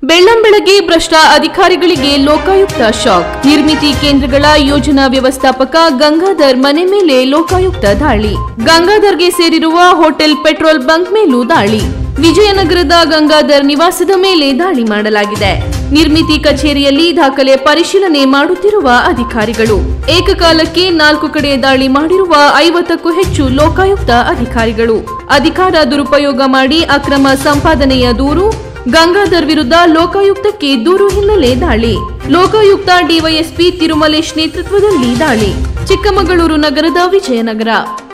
ಬೆಳ್ಳಂಬೆಳಗ್ಗೆ ಭ್ರಷ್ಟ ಅಧಿಕಾರಿಗಳಿಗೆ ಲೋಕಾಯುಕ್ತ ಶಾಕ್ ನಿರ್ಮಿತಿ ಕೇಂದ್ರಗಳ ಯೋಜನಾ ವ್ಯವಸ್ಥಾಪಕ ಗಂಗಾಧರ್ ಮನೆ ಮೇಲೆ ಲೋಕಾಯುಕ್ತ ದಾಳಿ ಗಂಗಾಧರ್ಗೆ ಸೇರಿರುವ ಹೋಟೆಲ್ ಪೆಟ್ರೋಲ್ ಬಂಕ್ ಮೇಲೂ ದಾಳಿ ವಿಜಯನಗರದ ಗಂಗಾಧರ್ ನಿವಾಸದ ಮೇಲೆ ದಾಳಿ ಮಾಡಲಾಗಿದೆ ನಿರ್ಮಿತಿ ಕಚೇರಿಯಲ್ಲಿ ದಾಖಲೆ ಪರಿಶೀಲನೆ ಮಾಡುತ್ತಿರುವ ಅಧಿಕಾರಿಗಳು ಏಕಕಾಲಕ್ಕೆ ನಾಲ್ಕು ಕಡೆ ದಾಳಿ ಮಾಡಿರುವ ಐವತ್ತಕ್ಕೂ ಹೆಚ್ಚು ಲೋಕಾಯುಕ್ತ ಅಧಿಕಾರಿಗಳು ಅಧಿಕಾರ ದುರುಪಯೋಗ ಮಾಡಿ ಅಕ್ರಮ ಸಂಪಾದನೆಯ ದೂರು ಗಂಗಾಧರ್ ವಿರುದ್ಧ ಲೋಕಾಯುಕ್ತಕ್ಕೆ ದೂರು ಹಿನ್ನೆಲೆ ದಾಳಿ ಲೋಕಾಯುಕ್ತ ಡಿವೈಎಸ್ಪಿ ತಿರುಮಲೇಶ್ ನೇತೃತ್ವದಲ್ಲಿ ದಾಳಿ ಚಿಕ್ಕಮಗಳೂರು ನಗರದ ವಿಜಯನಗರ